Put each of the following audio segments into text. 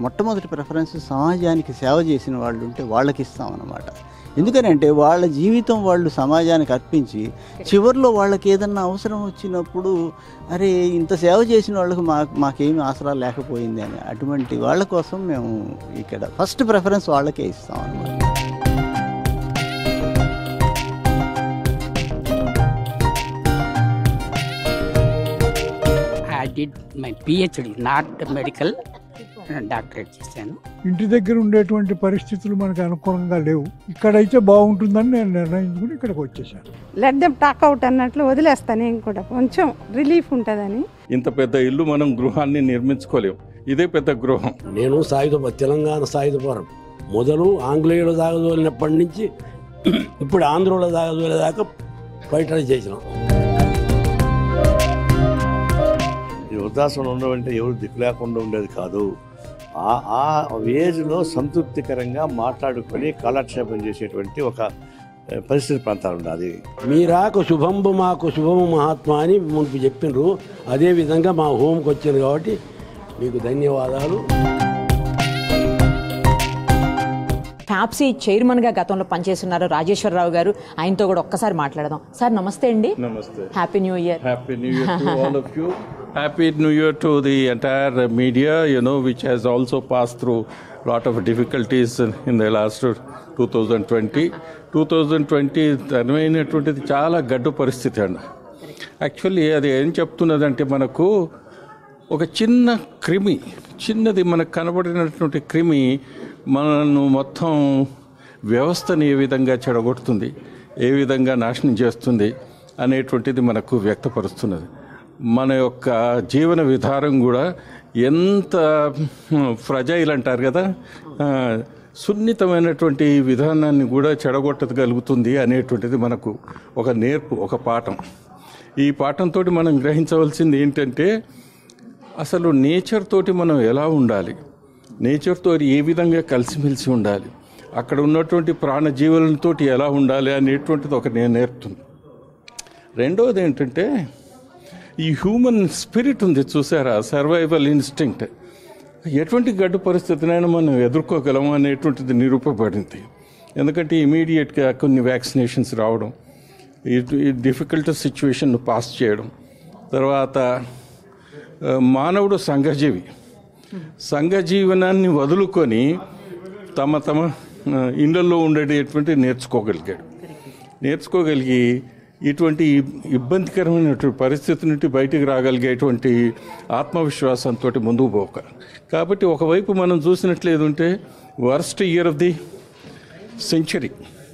మొట్టమొదటి ప్రిఫరెన్స్ సమాజానికి సేవ చేసిన వాళ్ళు ఉంటే వాళ్ళకి ఇస్తామన్నమాట ఎందుకనంటే వాళ్ళ జీవితం వాళ్ళు సమాజానికి అర్పించి చివరిలో వాళ్ళకి ఏదన్నా అవసరం వచ్చినప్పుడు అరే ఇంత సేవ చేసిన వాళ్ళకు మా మాకేమీ ఆసరా లేకపోయింది అని అటువంటి వాళ్ళ కోసం మేము ఇక్కడ ఫస్ట్ ప్రిఫరెన్స్ వాళ్ళకే ఇస్తాం అన్నమాట I did my PhD not medical doctorate చేశాను ఇంటి దగ్గర ఉండేటువంటి పరిస్థితులు మనకు అనుకూలంగా లేవు ఇక్కడైతే బాగుంటుందని నేను నిర్ణయించుకుని ఇక్కడికి వచ్చేసాను లెట్ దెమ్ టాక్ అవుట్ అన్నట్లు వదిలేస్తాను నేను కూడా కొంచెం రిలీఫ్ ఉంటుందని ఇంత పెద్ద ఇల్లు మనం గృహాన్ని నిర్మించుకోలేం ఇదే పెద్ద గృహం నేను సాయుధ తెలంగాణ సాయుధ పోరాటం మొదలు ఆంగ్లేయులు దాగదోలినప్పటి నుంచి ఇప్పుడు ఆంధ్రుల దాగదోలే దాకా ఫైటర్ చేసినాం ఈ వృద్ధాశ్రమంలో ఉండమంటే ఎవరు దిక్కు లేకుండా ఉండేది కాదు ఆ ఆ ఏజ్లో సంతృప్తికరంగా మాట్లాడుకొని కాలక్షేపం చేసేటువంటి ఒక ఏ, పరిస్థితి ప్రాంతాలు ఉండాలి మీరాకు శుభంబు మాకు శుభము మహాత్మా అని మునుపు చెప్పిండ్రు అదే విధంగా మా హోమ్కి వచ్చింది కాబట్టి మీకు ధన్యవాదాలు ఫ్యాప్సీ చైర్మన్గా గతంలో పనిచేస్తున్నారు రాజేశ్వరరావు గారు ఆయనతో కూడా ఒక్కసారి మాట్లాడదాం సార్ నమస్తే అండి నమస్తే happy new year Happy New Year to all of you. Happy New Year to the entire media, you know, which has also passed through a lot of difficulties in the last 2020. 2020 తనమైనటువంటిది చాలా గడ్డు పరిస్థితి అండి actually అది ఏం చెప్తున్నదంటే మనకు ఒక చిన్న క్రిమి చిన్నది మనకు కనబడినటువంటి క్రిమి మనను మొత్తం వ్యవస్థని ఏ విధంగా చెడగొడుతుంది ఏ విధంగా నాశనం చేస్తుంది అనేటువంటిది మనకు వ్యక్తపరుస్తున్నది మన యొక్క జీవన విధానం కూడా ఎంత ఫ్రజైల్ అంటారు కదా ఆ, సున్నితమైనటువంటి విధానాన్ని కూడా చెడగొట్టగలుగుతుంది అనేటువంటిది మనకు ఒక నేర్పు ఒక పాఠం ఈ పాఠంతో మనం గ్రహించవలసింది ఏంటంటే అసలు నేచర్ తోటి మనం ఎలా ఉండాలి నేచర్తో ఏ విధంగా కలిసిమెలిసి ఉండాలి అక్కడ ఉన్నటువంటి ప్రాణజీవులతో ఎలా ఉండాలి అనేటువంటిది ఒక నేను నేర్పుతుంది రెండవది ఏంటంటే ఈ హ్యూమన్ స్పిరిట్ ఉంది చూసారా సర్వైవల్ ఇన్స్టింక్ట్ ఎటువంటి గడ్డు పరిస్థితినైనా మనం ఎదుర్కోగలము అనేటువంటిది నిరూపబడింది ఎందుకంటే ఇమీడియట్గా కొన్ని వ్యాక్సినేషన్స్ రావడం ఈ ఈ డిఫికల్ట్ సిచ్యువేషన్ పాస్ చేయడం తర్వాత ఆ, మానవుడు సంఘజీవి సంఘజీవనాన్ని వదులుకొని తమ తమ ఆ, ఇళ్ళల్లో ఉండేటటువంటి నేర్చుకోగలిగాడు నేర్చుకోగలిగి ఇటువంటి ఇబ్బందికరమైనటువంటి పరిస్థితి నుండి బయటికి రాగలిగేటువంటి ఆత్మవిశ్వాసంతో ముందుకు పోక కాబట్టి ఒకవైపు మనం చూసినట్లేదు ఉంటే worst year of the century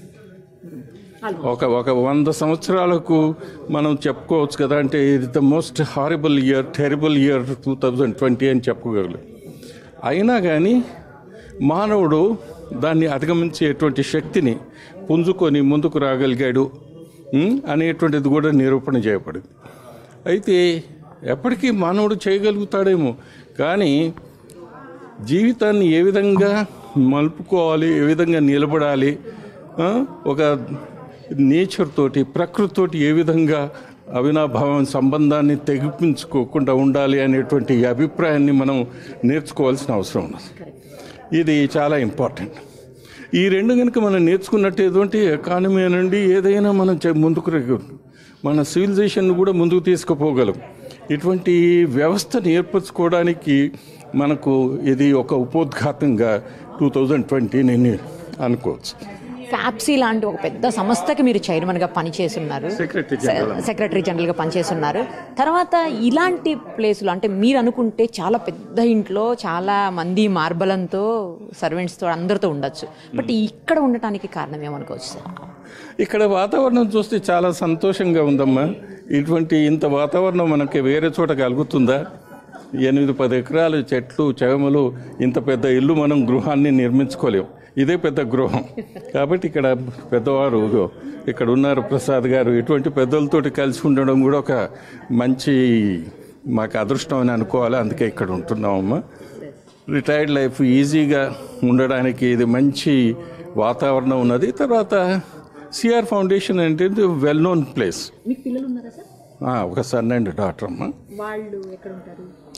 ఒక ఒక వంద సంవత్సరాలకు మనం చెప్పుకోవచ్చు కదా అంటే ఇది the most horrible year terrible year two thousand twenty అని చెప్పుకోగలం అయినా కానీ మానవుడు దాన్ని అధిగమించేటువంటి శక్తిని పుంజుకొని ముందుకు రాగలిగాడు ఉమ్, అనేటువంటిది కూడా నిరూపణ చేయబడింది అయితే ఎప్పటికీ మానవుడు చేయగలుగుతాడేమో కానీ జీవితాన్ని ఏ విధంగా మలుపుకోవాలి ఏ విధంగా నిలబడాలి ఆ, ఒక నేచర్ తోటి ప్రకృతి తోటి ఏ విధంగా అవినాభావం సంబంధాన్ని తెగిపించుకోకుండా ఉండాలి అనేటువంటి ఈ అభిప్రాయాన్ని మనం నేర్చుకోవాల్సిన అవసరం ఉన్నది ఇది చాలా ఇంపార్టెంట్ ఈ రెండు కనుక మనం నేర్చుకున్నట్టు ఎటువంటి ఎకానమీ నుండి ఏదైనా మనం చే- ముందుకు రేగ- మన సివిలైజేషన్ కూడా ముందుకు తీసుకుపోగలం ఇటువంటి వ్యవస్థను ఏర్పరచుకోవడానికి మనకు ఇది ఒక ఉపోద్ఘాతంగా టూ థౌజండ్ ట్వంటీ నేను అనుకోవచ్చు ఫ్యాప్సీ లాంటి ఒక పెద్ద సంస్థకి మీరు చైర్మన్గా పనిచేస్తున్నారు సెక్రటరీ జనరల్ సెక్రటరీ జనరల్గా పనిచేస్తున్నారు తర్వాత ఇలాంటి ప్లేసులు అంటే మీరు అనుకుంటే చాలా పెద్ద ఇంట్లో చాలా మంది మార్బలంతో సర్వెంట్స్తో అందరితో ఉండొచ్చు బట్ ఇక్కడ ఉండటానికి కారణం ఏమనుకోవచ్చు సార్ ఇక్కడ వాతావరణం చూస్తే చాలా సంతోషంగా ఉందమ్మా ఇటువంటి ఇంత వాతావరణం మనకి వేరే చోట కలుగుతుందా ఎనిమిది పది ఎకరాలు చెట్లు చెగమలు ఇంత పెద్ద ఇల్లు మనం గృహాన్ని నిర్మించుకోలేం ఇదే పెద్ద గృహం కాబట్టి ఇక్కడ పెద్దవారు ఇగో ఇక్కడ ఉన్నారు ప్రసాద్ గారు ఇటువంటి పెద్దలతోటి కలిసి ఉండడం కూడా ఒక మంచి మాకు అదృష్టం అని అనుకోవాలి అందుకే ఇక్కడ ఉంటున్నామమ్మా రిటైర్డ్ లైఫ్ ఈజీగా ఉండడానికి ఇది మంచి వాతావరణం ఉన్నది తర్వాత సిఆర్ ఫౌండేషన్ అంటే వెల్ నోన్ ప్లేస్ మీకు పిల్లలు ఉన్నారా సార్ ఒక సన్ అండ్ డాటర్ అమ్మ వాళ్ళు ఎక్కడ ఉంటారు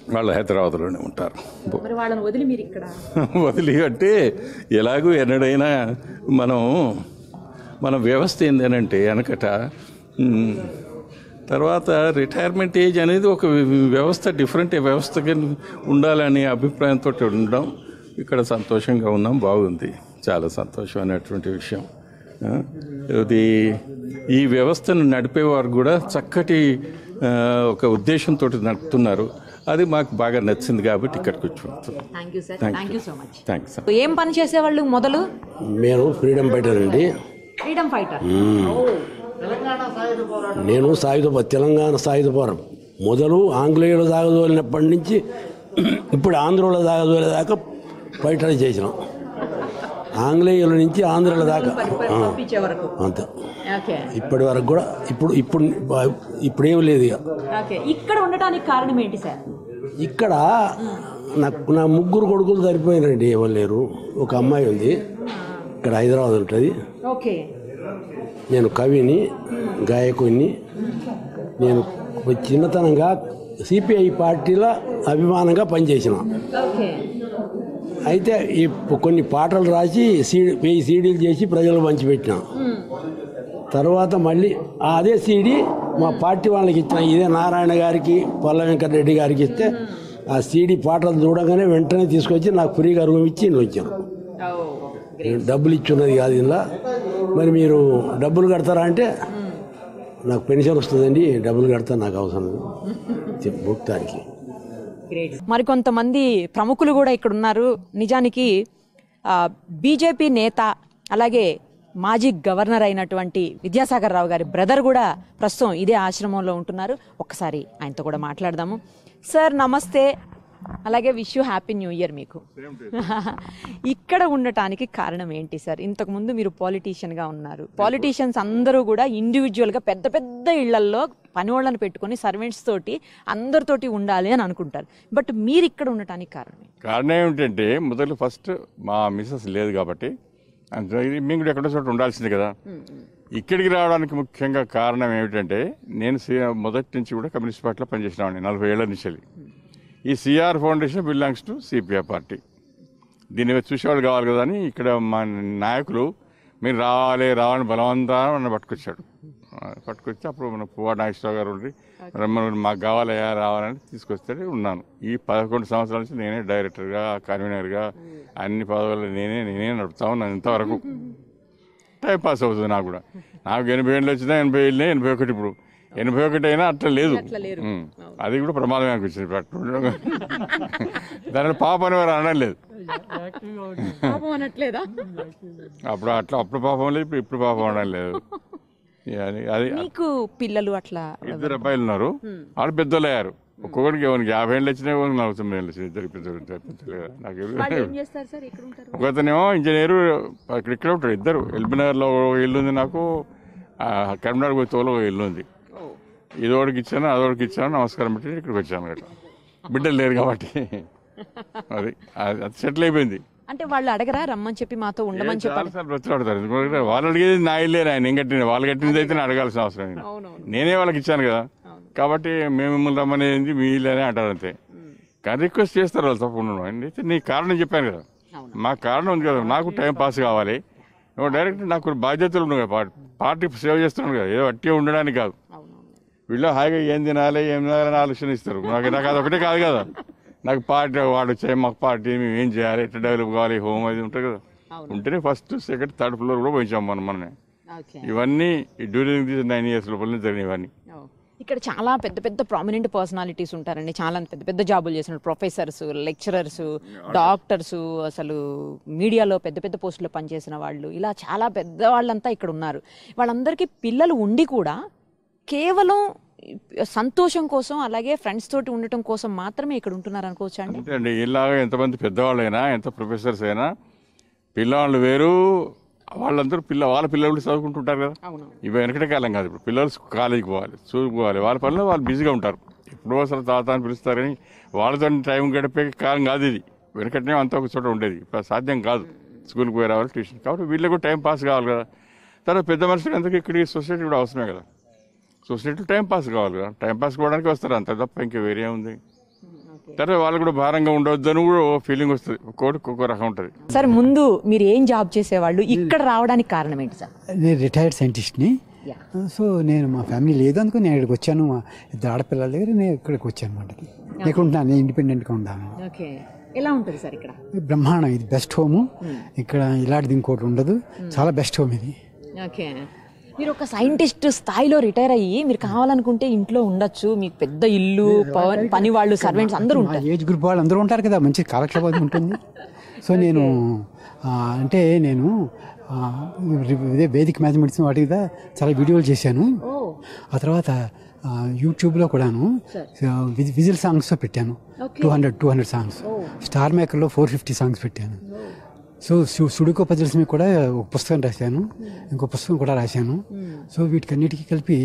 వాళ్ళు హైదరాబాద్లోనే ఉంటారు మరి వాళ్ళని వదిలి మీరు ఇక్కడ వదిలి అంటే ఎలాగూ ఎన్నడైనా మనం మన వ్యవస్థ ఏంటంటే వెనకట మ్, తర్వాత రిటైర్మెంట్ ఏజ్ అనేది ఒక వ్యవస్థ డిఫరెంట్ వ్యవస్థగా ఉండాలనే అభిప్రాయంతో ఉండడం ఇక్కడ సంతోషంగా ఉన్నాం బాగుంది చాలా సంతోషమైనటువంటి విషయం ఆ, ఇది ఈ వ్యవస్థను నడిపేవారు కూడా చక్కటి ఆ, ఒక ఉద్దేశంతో నడుపుతున్నారు అది మాకు బాగా నచ్చింది కాబట్టి ఇక్కడికి వచ్చి ఉంటున్నాం thank you sir Thank thank you. You so much thanks ఏం పని చేసేవాళ్ళు మొదలు నేను ఫ్రీడమ్ ఫైటర్ అండి ఫ్రీడమ్ ఫైటర్ నేను సాయుధ పో- తెలంగాణ సాయుధ పోరం మొదలు ఆంగ్లేయులు దాగదోలినప్పటి నుంచి ఇప్పుడు ఆంధ్రుల దాగదోలేదాకా ఫైటర్ చేసినాం ఆంగ్లేయుల నుంచి ఆంధ్రుల దాకా ఆ, పంపించే వరకు అంత ఓకే ఇప్పటి వరకు కూడా ఇప్పుడు ఇప్పుడు ఇప్పుడు ఏం లేదు ఇక ఓకే ఇక్కడ ఉండటానికి కారణం ఏంటి సార్ ఇక్కడ నాకు నా ముగ్గురు కొడుకులు సరిపోయినారండి ఎవరు లేరు ఒక అమ్మాయి ఉంది ఇక్కడ హైదరాబాద్ ఉంటుంది ఓకే నేను కవిని గాయకుని నేను ఒక చిన్నతనంగా సిపిఐ పార్టీలో అభిమానంగా పనిచేసిన ఓకే అయితే ఈ కొన్ని పాటలు రాసి సీడీ వెయ్యి సీడీలు చేసి ప్రజలు పంచిపెట్టిన తర్వాత మళ్ళీ ఆ అదే సీడీ మా పార్టీ వాళ్ళకి ఇచ్చిన ఇదే నారాయణ గారికి పల్ల వెంకటరెడ్డి గారికి ఇస్తే ఆ సీడీ పాటలు చూడగానే వెంటనే తీసుకొచ్చి నాకు ఫ్రీగా రూమ్ ఇచ్చి ఇంట్లో వచ్చాను నేను డబ్బులు ఇచ్చున్నది కాదు ఇలా మరి మీరు డబ్బులు కడతారా అంటే నాకు పెన్షన్ వస్తుందండి డబ్బులు కడతా నాకు అవసరం లేదు చెప్పు భుక్తానికి మరికొంతమంది ప్రముఖులు కూడా ఇక్కడ ఉన్నారు నిజానికి బీజేపీ నేత అలాగే మాజీ గవర్నర్ అయినటువంటి విద్యాసాగర్ రావు గారి బ్రదర్ కూడా ప్రస్తుతం ఇదే ఆశ్రమంలో ఉంటున్నారు ఒక్కసారి ఆయనతో కూడా మాట్లాడదాము సార్ నమస్తే అలాగే wish you happy new year మీకు ఇక్కడ ఉండటానికి కారణం ఏంటి సార్ ఇంతకుముందు మీరు పాలిటీషియన్గా ఉన్నారు పాలిటీషియన్స్ అందరూ కూడా ఇండివిజువల్గా పెద్ద పెద్ద ఇళ్లల్లో పనివాళ్ళని పెట్టుకొని సర్వెంట్స్ తోటి అందరితోటి ఉండాలి అని అనుకుంటారు బట్ మీరు ఇక్కడ ఉండటానికి కారణం ఏంటి? కారణం ఏమిటంటే మొదలు ఫస్ట్ మా మిస్సెస్ లేదు కాబట్టి అంతే ఇది మేము కూడా ఎక్కడో చోట ఉండాల్సింది కదా ఇక్కడికి రావడానికి ముఖ్యంగా కారణం ఏమిటంటే నేను సి- మొదటి నుంచి కూడా కమ్యూనిస్ట్ పార్టీలో పనిచేసినామండి నలభై ఏళ్ళ నుంచి వెళ్ళి. ఈ CR foundation belongs to CPI party దీన్ని చూసేవాళ్ళు కావాలి కదా అని ఇక్కడ మా నాయకులు మీరు రావాలి రావాలని బలవంతా నన్ను పట్టుకొచ్చాడు ఆ, పట్టుకొచ్చి అప్పుడు మన పువ్వాడ నాగేశ్వరరావు గారు ఉండి రమ్మని మాకు కావాలయ్యా రావాలని తీసుకొస్తే ఉన్నాను ఈ పదకొండు సంవత్సరాల నుంచి నేనే డైరెక్టర్గా కన్వీనర్గా అన్ని పదవులు నేనే నేనే నడుపుతా ఉన్నాను ఇంతవరకు టైం పాస్ అవుతుంది నాకు కూడా నాకు ఎనభై ఏళ్ళు వచ్చినా ఎనభై ఏళ్ళే ఎనభై ఒకటి ఇప్పుడు ఎనభై ఒకటి అయినా అట్లా లేదు ఉం. అది కూడా ప్రమాదమే అనిపించింది ఇప్పుడు అట్లా ఉండడం దానిలో పాప అని వారు అనడం లేదు అప్పుడు అట్లా అప్పుడు పాపం లేదు ఇప్పుడు ఇప్పుడు పాపం అనడం లేదు ఇక అది అది మీకు పిల్లలు అట్లా ఇద్దరు అబ్బాయిలు ఉన్నారు వాళ్ళు పెద్దోళ్ళు అయ్యారు ఒక్కొక్కడికి ఎవరికి యాభై ఏళ్ళు వచ్చినా ఎవరికి నలభై తొమ్మిది ఏళ్ళు వచ్చినాయి ఇద్దరు పెద్దలు ఇద్దరు పెద్దలు కదా. నాకు ఎవరు- ఏం చేస్తారు సార్ ఇక్కడ ఉంటారు ఒకతనేమో ఇంజనీరు ఇక్కడ ఇక్కడ ఉంటాడు ఇద్దరు ఎల్బీనగర్లో ఒక ఇల్లు ఉంది నాకు ఆ, కరీంనగర్ పోయి తోలో ఒక ఇల్లు ఉంది ఇదోడికి ఇచ్చాను అదోడికి ఇచ్చాను నమస్కారం పెట్టి ఇక్కడికి వచ్చాను గట్రా బిడ్డలు లేరు కాబట్టి అది అది అది సెటిల్ అయిపోయింది అంటే వాళ్ళు అడగరా రమ్మని చెప్పి మాతో ఉండమని చెప్పారు చాలాసార్లు బ్రతిలాడతారు ఎందుకంటే వాళ్ళు అడిగేది నా ఇల్లే ఆయన ఏం కట్టింది వాళ్ళు కట్టినది అయితే నేను అడగాల్సిన అవసరం లేదు నేనే వాళ్ళకి ఇచ్చాను కదా కాబట్టి మేము మిమ్మల్ని రమ్మనేది మీ ఇల్లు అని అంటారు అంతే కానీ రిక్వెస్ట్ చేస్తారు వాళ్ళు తప్పకుండా అయితే నీ కారణం చెప్పాను కదా మా కారణం ఉంది కదా నాకు టైం పాస్ కావాలి నువ్వు డైరెక్ట్ నాకు కొన్ని బాధ్యతలు ఉన్నాయి కదా పా- పార్టీ సేవ చేస్తున్నాను కదా ఏదో అట్టే ఉండడానికి కాదు వీళ్ళు హాయిగా ఏం తినాలి ఏం తినాలని ఆలోచన ఇస్తారు నాకు నాకు అది ఒకటే కాదు కదా నాకు పార్టీ వాడు వచ్చాయి మాకు పార్టీ మేము ఏం చేయాలి ఎట్లా డెవలప్ కావాలి హోమ్ అది ఉంటుంది కదా ఉంటేనే ఫస్ట్ సెకండ్ థర్డ్ ఫ్లోర్ కూడా పోయించాం మనం మననే ఇవన్నీ డ్యూరింగ్ దిస్ నైన్ ఇయర్స్ లోపల జరిగినాయి ఇవన్నీ ఇక్కడ చాలా పెద్ద పెద్ద ప్రామినెంట్ పర్సనాలిటీస్ ఉంటారండి చాలా పెద్ద పెద్ద జాబులు చేసిన ప్రొఫెసర్స్ లెక్చరర్స్ డాక్టర్స్ అసలు మీడియాలో పెద్ద పెద్ద పోస్టులో పనిచేసిన వాళ్ళు ఇలా చాలా పెద్ద వాళ్ళంతా ఇక్కడ ఉన్నారు వాళ్ళందరికీ పిల్లలు ఉండి కూడా కేవలం సంతోషం కోసం అలాగే ఫ్రెండ్స్ తోటి ఉండటం కోసం మాత్రమే ఇక్కడ ఉంటున్నారు అనుకోవచ్చా అండి అంతే అండి ఇలాగ ఎంతమంది పెద్దవాళ్ళైనా ఎంత ప్రొఫెసర్స్ అయినా పిల్లవాళ్ళు వేరు వాళ్ళందరూ పిల్ల వాళ్ళ పిల్లలు కూడా చదువుకుంటుంటారు కదా ఇవి వెనకటి కాలం కాదు ఇప్పుడు పిల్లలు కాలేజీకి పోవాలి స్కూల్కి పోవాలి వాళ్ళ పనిలో వాళ్ళు బిజీగా ఉంటారు ఎప్పుడో అసలు తాత అని పిలుస్తారని వాళ్ళతో టైం గడిపే కాలం కాదు ఇది వెనకటనే అంతా ఒక చోట ఉండేది ఇప్పుడు సాధ్యం కాదు స్కూల్కి పోయి రావాలి ట్యూషన్ కాబట్టి వీళ్ళకి కూడా టైం పాస్ కావాలి కదా తర్వాత పెద్ద మనుషులకి అందరికీ ఇక్కడికి సొసైటీ కూడా అవసరమే కదా సొసైటీలో టైం పాస్ కావాలి కదా టైం పాస్ కావడానికి వస్తారు అంత తప్ప ఇంకా వేరే ఉంది తర్వాత వాళ్ళు కూడా భారంగా ఉండొద్దు అని కూడా ఫీలింగ్ వస్తుంది ఒక్కొక్కటి ఒక్కొక్క రకం ఉంటుంది సార్ ముందు మీరు ఏం జాబ్ చేసేవాళ్ళు ఇక్కడ రావడానికి కారణం ఏంటి సార్ నేను రిటైర్డ్ సైంటిస్ట్ని సో నేను మా ఫ్యామిలీ లేదు అనుకుని నేను ఇక్కడికి వచ్చాను మా ఇద్దరు ఆడపిల్లల దగ్గర నేను ఇక్కడికి వచ్చాను అనమాట నేను ఉంటున్నాను నేను ఇండిపెండెంట్గా ఉన్నాను ఓకే ఎలా ఉంటుంది సార్ ఇక్కడ బ్రహ్మాండం ఇది బెస్ట్ హోము ఇక్కడ ఇలాంటిది ఇంకోటి ఉండదు చాలా బెస్ట్ హోమ్ ఇది ఓకే మీరు ఒక సైంటిస్ట్ స్థాయిలో రిటైర్ అయ్యి మీరు కావాలనుకుంటే ఇంట్లో ఉండొచ్చు మీకు పెద్ద ఇల్లు పవన్- పని వాళ్ళు సర్వెంట్స్ అందరూ మా ఉంటారు ఏజ్ గ్రూప్ వాళ్ళు అందరూ ఉంటారు కదా మంచి కాలక్షేపం ఉంటుంది సో నేను ఆ, అంటే నేను ఆ, ఇదే వేదిక మ్యాథమెటిక్స్ వాటి మీద చాలా వీడియోలు చేశాను ఆ తర్వాత ఆ, యూట్యూబ్లో కూడాను విజ్- విజిల్ సాంగ్స్ పెట్టాను two hundred two hundred songs star మేకర్లో ఫోర్ ఫిఫ్టీ సాంగ్స్ పెట్టాను సో సు- సుడుకో పజిల్స్ మీద కూడా ఒక పుస్తకం రాశాను ఇంకో పుస్తకం కూడా రాశాను సో వీటికన్నిటికీ కలిపి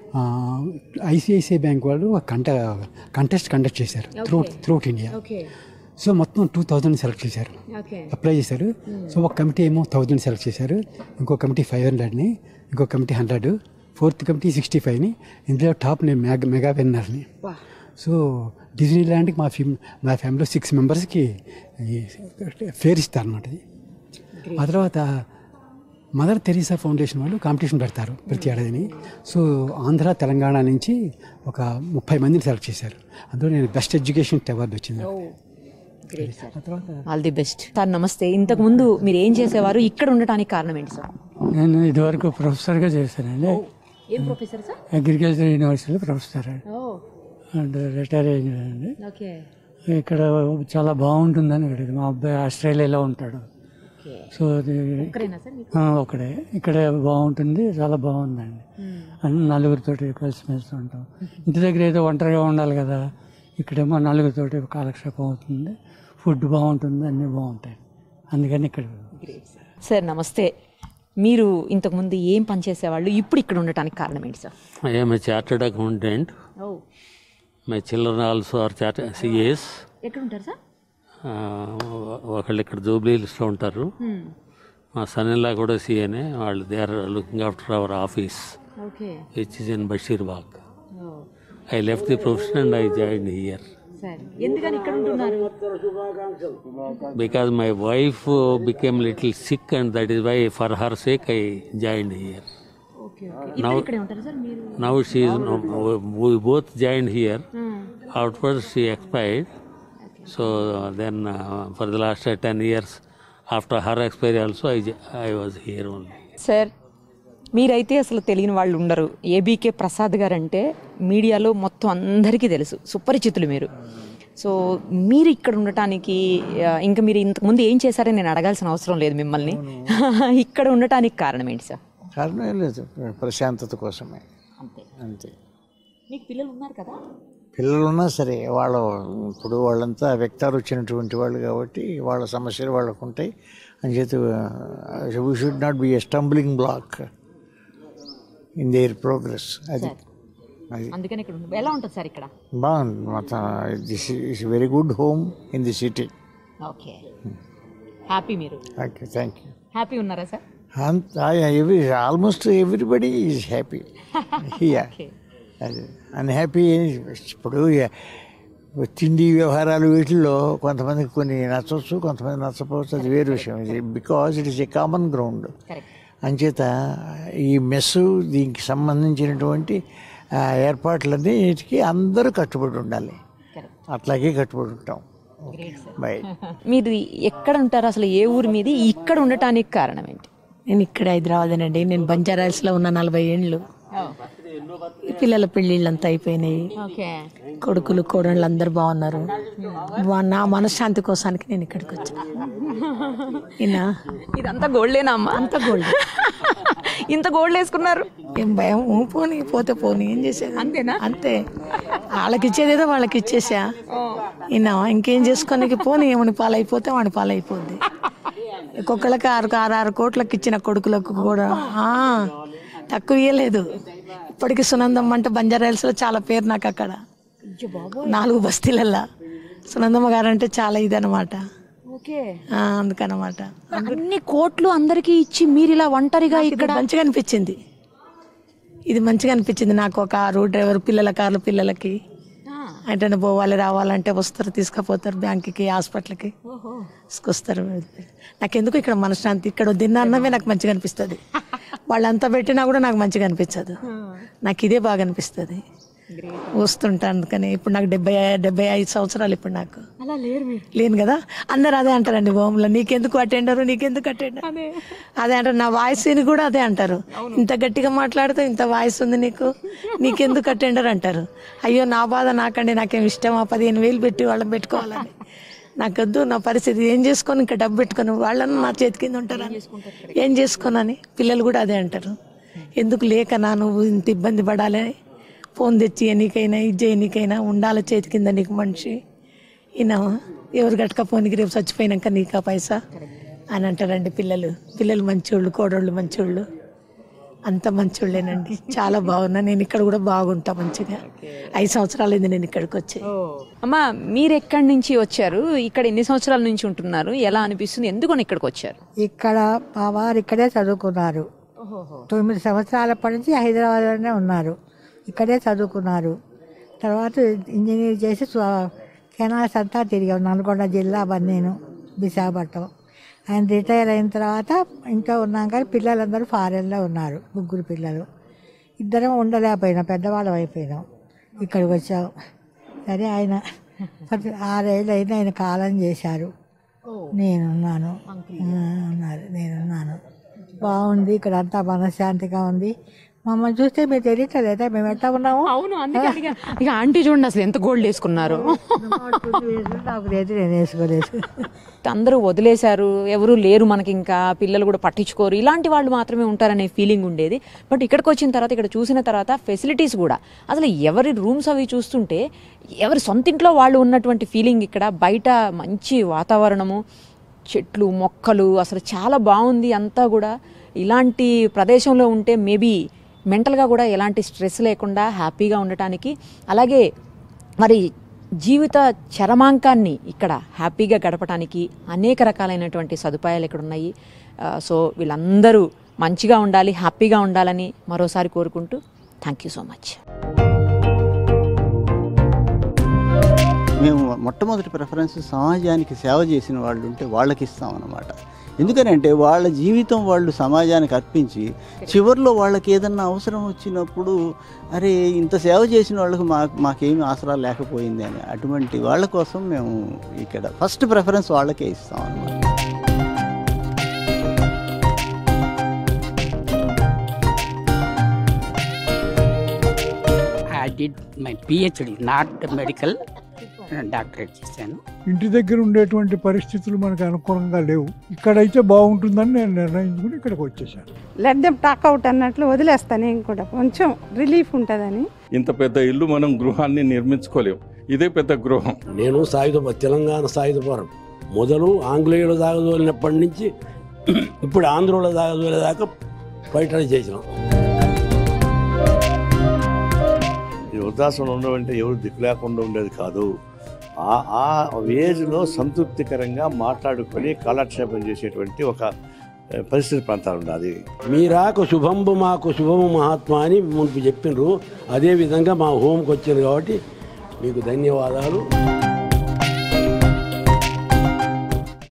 ఐసిఐసిఐ బ్యాంక్ వాళ్ళు ఒక కంట కంటెస్ట్ కండక్ట్ చేశారు through throughout India okay so మొత్తం టూ థౌజండ్ సెలెక్ట్ చేశారు ఓకే అప్లై చేశారు సో ఒక కమిటీ ఏమో థౌజండ్ సెలెక్ట్ చేశారు ఇంకో కమిటీ ఫైవ్ హండ్రెడ్ని ఇంకో committee hundred fourth committee sixty ఫైవ్ని ఇందులో టాప్ నేను మెగా మెగా విన్నర్ని సో డిజ్నీ ల్యాండ్కి మా ఫిమ్ మా ఫ్యామిలీలో సిక్స్ మెంబర్స్కి ఫేర్ ఇస్తారు అనమాట ఇది ఆ తర్వాత మదర్ తెరీసా ఫౌండేషన్ వాళ్ళు కాంపిటీషన్ పెడతారు ప్రతి ఏడాదిని సో ఆంధ్ర తెలంగాణ నుంచి ఒక ముప్పై మందిని సెలెక్ట్ చేశారు అందులో నేను బెస్ట్ ఎడ్యుకేషన్ అవార్డు వచ్చింది ఆ తర్వాత ఆల్ ది బెస్ట్ సార్ నమస్తే ఇంతకు ముందు మీరు ఏం చేసేవారు ఇక్కడ ఉండటానికి కారణం ఏంటి సార్ నేను ఇదివరకు ప్రొఫెసర్గా చేశానండి ఏం ప్రొఫెసర్ సార్ అగ్రికల్చర్ యూనివర్సిటీలో ప్రొఫెసర్ అండ్ రిటైర్ అయ్యిందండి ఓకే ఇక్కడ చాలా బాగుంటుందని ఇక్కడికి మా అబ్బాయి ఆస్ట్రేలియాలో ఉంటాడు సో అది ఒక్కరేనా సార్ మీకు? ఆ, ఒకడే ఇక్కడే బాగుంటుంది చాలా బాగుందండి అన్ని నలుగురితోటి కలిసిమెలిసి ఉంటాం ఇంటి దగ్గర ఏదో ఒంటరిగా ఉండాలి కదా ఇక్కడేమో నలుగురితోటి కాలక్షేపం అవుతుంది ఫుడ్ బాగుంటుంది అన్నీ బాగుంటాయి అందుకని ఇక్కడ సార్ నమస్తే మీరు ఇంతకు ముందు ఏం పని చేసేవాళ్ళు ఇప్పుడు ఇక్కడ ఉండటానికి కారణం ఏంటి sir I am a chartered accountant. My children also are chartered CAs. ఎక్కడ ఉంటారు సార్ ఒకళ్ళు ఇక్కడ జూబ్లీస్లో ఉంటారు మా సన్ ఇన్లా కూడా సీఏనే వాళ్ళు they are looking after our office okay which is in Basheerbagh I left the profession and I join here sir ఎందుకని ఇక్కడ ఉంటున్నారు because my wife became little sick and that is why for her sake I join here okay okay ఇద్దరు ఇక్కడే ఉంటారు sir మీరు Now she is, we both joined here. Afterwards, she expired. So uh, then, uh, for the last uh, 10 years, after her expiry also, I, j- I was here only. Sir మీరైతే అసలు తెలియని వాళ్ళు ఉండరు ABK Prasad గారు అంటే మీడియాలో మొత్తం అందరికీ తెలుసు సుపరిచితులు మీరు సో మీరు ఇక్కడ ఉండటానికి ఆ, ఇంకా మీరు ఇంతకు ముందు ఏం చేశారని నేను అడగాల్సిన అవసరం లేదు మిమ్మల్ని ఇక్కడ ఉండటానికి కారణం ఏంటి సార్ కారణం ఏం లేదు ప్రశాంతత కోసమే అంతే అంతే మీకు పిల్లలు ఉన్నారు కదా పిల్లలు ఉన్నా సరే వాళ్ళ ఇప్పుడు వాళ్ళంతా వ్యక్తాలు వచ్చినటువంటి వాళ్ళు కాబట్టి వాళ్ళ సమస్యలు వాళ్ళకు ఉంటాయి అని చేతి we should not be a stumbling block in their progress అది అది అందుకని ఇక్కడ ఉండ- ఎలా ఉంటుంది సార్ ఇక్కడ బాగుంది మొత్తం this is very good home in the city okay happy మీరు ఓకే థ్యాంక్ యూ హ్యాపీ ఉన్నారా sir every almost everybody is happy here అది అన్హ్యాపీ ఇప్పుడు ఏ- తిండి వ్యవహారాలు వీటిల్లో కొంతమందికి కొన్ని నచ్చవచ్చు కొంతమంది నచ్చపోవచ్చు అది వేరే విషయం ఇది because it is a common ground అంచేత ఈ మెస్ దీనికి సంబంధించినటువంటి ఆ, ఏర్పాట్లన్నిటికీ అందరూ కట్టుబడి ఉండాలి అట్లాగే కట్టుబడి ఉంటాం బై మీరు ఎక్కడ ఉంటారు అసలు ఏ ఊరి మీది ఇక్కడ ఉండటానికి కారణం ఏంటి నేను ఇక్కడ హైదరాబాదేనండి నేను బంజారాల్స్లో ఉన్న నలభై ఏండ్లు ఈ పిల్లల పెళ్ళిళ్ళు అంతా అయిపోయినాయి ఓకే కొడుకులు కోడళ్ళు అందరు బాగున్నారు వా- నా మనశ్శాంతి కోసానికి నేను ఇక్కడికి వచ్చాను ఈయన ఇదంతా గోల్డేనా అమ్మా అంత గోల్డ్ ఇంత గోల్డ్ వేసుకున్నారు ఏం భయం ఊ పోనీ పోతే పోనీ ఏం చేసేది అంతేనా అంతే వాళ్ళకి ఇచ్చేదేదో వాళ్ళకి ఇచ్చేసా ఈయన ఇంకేం చేసుకోనికి పోనీ ఏమని పాలైపోతే వాడి పాలైపోద్ది ఒక్కొక్కళ్ళకి ఆరు ఆరు ఆరు కోట్లకి ఇచ్చిన కొడుకులకు కూడా ఆ, తక్కువ ఇయ్యలేదు ఇప్పటికి సునందమ్మ అంటే బంజారాయిల్స్లో చాలా పేరు నాకు అక్కడ నాలుగు బస్తీలల్లా సునందమ్మ గారు అంటే చాలా ఇదనమాట ఓకే ఆ, అందుకనమాట అన్ని కోట్లు అందరికీ ఇచ్చి మీరు ఇలా ఒంటరిగా నాకు ఇది ఇక్కడ మంచిగా అనిపించింది ఇది మంచిగా అనిపించింది నాకు ఒక కారు డ్రైవర్ పిల్లల కార్లు పిల్లలకి అంటే పోవాలి రావాలంటే వస్తారు తీసుకుపోతారు బ్యాంక్కి హాస్పిటల్కి తీసుకొస్తారు నాకెందుకు ఇక్కడ మనశ్శాంతి ఇక్కడ తిన్న అన్నమే నాకు మంచిగా అనిపిస్తుంది వాళ్ళంతా పెట్టినా కూడా నాకు మంచిగా అనిపించదు నాకు ఇదే బాగా అనిపిస్తుంది వస్తుంటాను కానీ ఇప్పుడు నాకు డెబ్బై డెబ్బై ఐదు సంవత్సరాలు ఇప్పుడు నాకు అలా లేరు మీరు లేను కదా అందరు అదే అంటారండి హోమ్లో నీకెందుకు అటెండరు నీకెందుకు అటెండర్ అదే అంటారు నా వాయిస్ ని కూడా అదే అంటారు ఇంత గట్టిగా మాట్లాడుతూ ఇంత వాయిస్ ఉంది నీకు నీకెందుకు అటెండర్ అంటారు అయ్యో నా బాధ నాకండి నాకేం ఇష్టమా పదిహేను వేలు పెట్టి వాళ్ళని పెట్టుకోవాలని నాకొద్దు నా పరిస్థితి ఏం చేసుకొని ఇంకా డబ్బు పెట్టుకొని వాళ్ళని నా చేతి కింద ఉంటారని ఏం చేసుకోనని పిల్లలు కూడా అదే అంటారు ఎందుకు లేకనా నువ్వు ఇంత ఇబ్బంది పడాలి ఫోన్ తెచ్చి ఎన్నికైనా ఇది చేయనీకైనా ఉండాలి చేతి కింద నీకు మనిషి ఈయన ఎవరు గట్టకపోనికి రేపు చచ్చిపోయినాక నీకా పైసా అని అంటారండి పిల్లలు పిల్లలు మంచోళ్ళు కోడోళ్ళు మంచోళ్ళు అంత మంచోళ్ళేనండి చాలా బాగున్నా నేను ఇక్కడ కూడా బాగుంటా మంచిగా ఐదు సంవత్సరాలు అయింది నేను ఇక్కడికి వచ్చి అమ్మా మీరు ఎక్కడి నుంచి వచ్చారు ఇక్కడ ఎన్ని సంవత్సరాల నుంచి ఉంటున్నారు ఎలా అనిపిస్తుంది ఎందుకని ఇక్కడికి వచ్చారు ఇక్కడ మా వారు ఇక్కడే చదువుకున్నారు తొమ్మిది సంవత్సరాలప్పటి నుంచి హైదరాబాద్లోనే ఉన్నారు ఇక్కడే చదువుకున్నారు తర్వాత ఇంజనీర్ చేసి స్వ- కెనాల్స్ అంతా తిరిగాం నల్గొండ జిల్లా బన్నీను విశాఖపట్నం ఆయన రిటైర్ అయిన తర్వాత ఇంట్లో ఉన్నాం కానీ పిల్లలందరూ ఫారెన్లో ఉన్నారు ముగ్గురు పిల్లలు ఇద్దరం ఉండలేకపోయినాం పెద్దవాళ్ళం అయిపోయినాం ఇక్కడికి వచ్చాం సరే ఆయన పది- ఆరేళ్ళు అయినా ఆయన కాలం చేశారు నేనున్నాను ఆ, ఉన్నారు నేనున్నాను బాగుంది ఇక్కడ అంతా మనశ్శాంతిగా ఉంది మమ్మల్ని చూస్తే మీరు తెలియట్లేదా మేము ఎట్లా ఉన్నాము అవును అందుకే అడిగా. ఇక ఆంటీ చూడండి అసలు ఎంత గోల్డ్ వేసుకున్నారు నాకు లేదు నేను వేసుకోలేదు అందరూ వదిలేశారు ఎవరు లేరు మనకి ఇంకా పిల్లలు కూడా పట్టించుకోరు ఇలాంటి వాళ్ళు మాత్రమే ఉంటారనే ఫీలింగ్ ఉండేది బట్ ఇక్కడికి వచ్చిన తర్వాత ఇక్కడ చూసిన తర్వాత ఫెసిలిటీస్ కూడా అసలు ఎవరి రూమ్స్ అవి చూస్తుంటే ఎవరి సొంత ఇంట్లో వాళ్ళు ఉన్నటువంటి ఫీలింగ్ ఇక్కడ బయట మంచి వాతావరణము చెట్లు మొక్కలు అసలు చాలా బాగుంది అంతా కూడా ఇలాంటి ప్రదేశంలో ఉంటే మేబీ మెంటల్గా కూడా ఎలాంటి స్ట్రెస్ లేకుండా హ్యాపీగా ఉండటానికి అలాగే మరి జీవిత చరమాంకాన్ని ఇక్కడ హ్యాపీగా గడపడానికి అనేక రకాలైనటువంటి సదుపాయాలు ఇక్కడ ఉన్నాయి ఆ, సో వీళ్ళందరూ మంచిగా ఉండాలి హ్యాపీగా ఉండాలని మరోసారి కోరుకుంటూ థ్యాంక్ యూ సో మచ్ మేము మొట్టమొదటి ప్రిఫరెన్స్ సమాజానికి సేవ చేసిన వాళ్ళు ఉంటే వాళ్ళకి ఇస్తామన్నమాట ఎందుకనంటే వాళ్ళ జీవితం వాళ్ళు సమాజానికి అర్పించి చివరిలో వాళ్ళకి ఏదన్నా అవసరం వచ్చినప్పుడు అరే ఇంత సేవ చేసిన వాళ్ళకి మా మాకేమీ ఆసరా లేకపోయింది అని అటువంటి వాళ్ళ కోసం మేము ఇక్కడ ఫస్ట్ ప్రిఫరెన్స్ వాళ్ళకే ఇస్తాం అన్నమాట I did my PhD not medical doctorate చేశాను ఇంటి దగ్గర ఉండేటువంటి పరిస్థితులు మనకు అనుకూలంగా లేవు ఇక్కడైతే బాగుంటుందని నేను నిర్ణయించుకుని ఇక్కడికి వచ్చేసాను లెట్ దెమ్ టాక్ అవుట్ అన్నట్లు వదిలేస్తాను నేను కూడా కొంచెం రిలీఫ్ ఉంటుందని ఇంత పెద్ద ఇల్లు మనం గృహాన్ని నిర్మించుకోలేం ఇదే పెద్ద గృహం నేను సాయుధ తెలంగాణ సాయుధ పోరం మొదలు ఆంగ్లేయులు దాగదోలినప్పటి నుంచి ఇప్పుడు ఆంధ్రుల దాగదోలేదాకా ఫైటర్ చేసినాం ఈ వృద్ధాశ్రమంలో ఉండడం అంటే ఎవరు దిక్కు లేకుండా ఉండేది కాదు ఆ ఆ ఏజ్లో సంతృప్తికరంగా మాట్లాడుకొని కాలక్షేపం చేసేటువంటి ఒక ఏ, పరిస్థితి ప్రాంతాలు ఉండాలి మీరాకు శుభంబు మాకు శుభము మహాత్మా అని మునుపు చెప్పిండ్రు అదే విధంగా మా హోమ్కి వచ్చింది కాబట్టి మీకు ధన్యవాదాలు